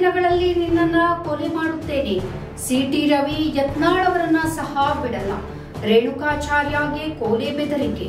ದಿನಗಳಲ್ಲಿ ನಿನ್ನನ್ನ ಕೊಲೆ ಮಾಡುತ್ತೇನೆ ಸಿಟಿ ರವಿ ಯತ್ನಾಳ್ ಅವರನ್ನ ಸಹ ಬಿಡಲ್ಲ ರೇಣುಕಾಚಾರ್ಯಗೆ ಕೊಲೆ ಬೆದರಿಕೆ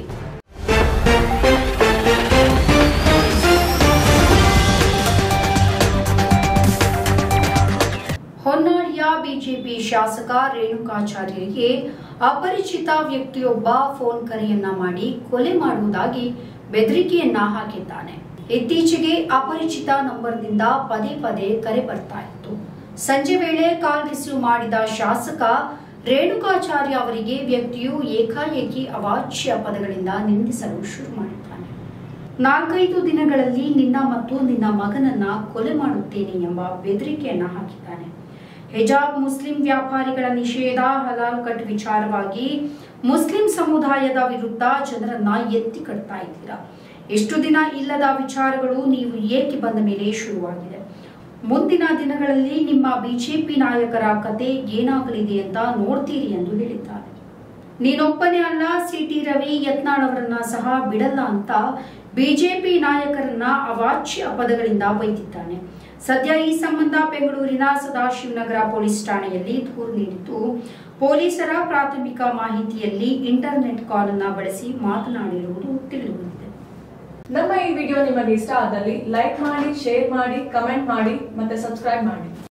ಹೊನ್ನಾಳಿಯ ಬಿಜೆಪಿ ಶಾಸಕ ರೇಣುಕಾಚಾರ್ಯರಿಗೆ ಅಪರಿಚಿತ ವ್ಯಕ್ತಿಯೊಬ್ಬ ಫೋನ್ ಕರೆಯನ್ನ ಮಾಡಿ ಕೊಲೆ ಮಾಡುವುದಾಗಿ ಬೆದರಿಕೆಯನ್ನ ಹಾಕಿದ್ದಾನೆ ಇತ್ತೀಚೆಗೆ ಅಪರಿಚಿತ ನಂಬರ್ನಿಂದ ಪದೇ ಪದೇ ಕರೆ ಬರ್ತಾ ಇತ್ತು ಸಂಜೆ ವೇಳೆ ಕಾಲ್ ರಿಸೀವ್ ಮಾಡಿದ ಶಾಸಕ ರೇಣುಕಾಚಾರ್ಯ ಅವರಿಗೆ ವ್ಯಕ್ತಿಯು ಏಕಾಏಕಿ ಅವಾಚ್ಯ ಪದಗಳಿಂದ ನಿಂದಿಸಲು ಶುರು ಮಾಡಿದ್ದಾನೆ ನಾಲ್ಕೈದು ದಿನಗಳಲ್ಲಿ ನಿನ್ನ ಮತ್ತು ನಿನ್ನ ಮಗನನ್ನ ಕೊಲೆ ಮಾಡುತ್ತೇನೆ ಎಂಬ ಬೆದರಿಕೆಯನ್ನ ಹಾಕಿದ್ದಾನೆ ಹಿಜಾಬ್ ಮುಸ್ಲಿಂ ವ್ಯಾಪಾರಿಗಳ ನಿಷೇಧ ಹಲಾಲ್ ಕಟ್ ವಿಚಾರವಾಗಿ ಮುಸ್ಲಿಂ ಸಮುದಾಯದ ವಿರುದ್ಧ ಜನರನ್ನ ಎತ್ತಿ ಕಟ್ತಾ ಇದ್ದೀರಾ ಎಷ್ಟು ದಿನ ಇಲ್ಲದ ವಿಚಾರಗಳು ನೀವು ಏಕೆ ಬಂದ ಮೇಲೆ ಶುರುವಾಗಿದೆ ಮುಂದಿನ ದಿನಗಳಲ್ಲಿ ನಿಮ್ಮ ಬಿಜೆಪಿ ನಾಯಕರ ಕತೆ ಏನಾಗಲಿದೆ ಅಂತ ನೋಡ್ತೀರಿ ಎಂದು ಹೇಳಿದ್ದಾರೆ ನೀನೊಬ್ಬನೇ ಅಲ್ಲ ಸಿಟಿ ರವಿ ಯತ್ನಾಳ್ ಅವರನ್ನ ಸಹ ಬಿಡಲ್ಲ ಅಂತ ಬಿಜೆಪಿ ನಾಯಕರನ್ನ ಅವಾಚ್ಯ ಪದಗಳಿಂದ ಬೈದಿದ್ದಾನೆ ಸದ್ಯ ಈ ಸಂಬಂಧ ಬೆಂಗಳೂರಿನ ಸದಾಶಿವನಗರ ಪೊಲೀಸ್ ಠಾಣೆಯಲ್ಲಿ ದೂರು ನೀಡಿದ್ದು ಪೊಲೀಸರ ಪ್ರಾಥಮಿಕ ಮಾಹಿತಿಯಲ್ಲಿ ಇಂಟರ್ನೆಟ್ ಕಾಲ್ ಅನ್ನ ಬಳಸಿ ಮಾತನಾಡಿರುವುದು ತಿಳಿದುಬಂದಿದೆ ನಮ್ಮ ಈ ವಿಡಿಯೋ ನಿಮಗೆ ಇಷ್ಟ ಆದಲ್ಲಿ ಲೈಕ್ ಮಾಡಿ ಶೇರ್ ಮಾಡಿ ಕಮೆಂಟ್ ಮಾಡಿ ಮತ್ತೆ ಸಬ್ಸ್ಕ್ರೈಬ್ ಮಾಡಿ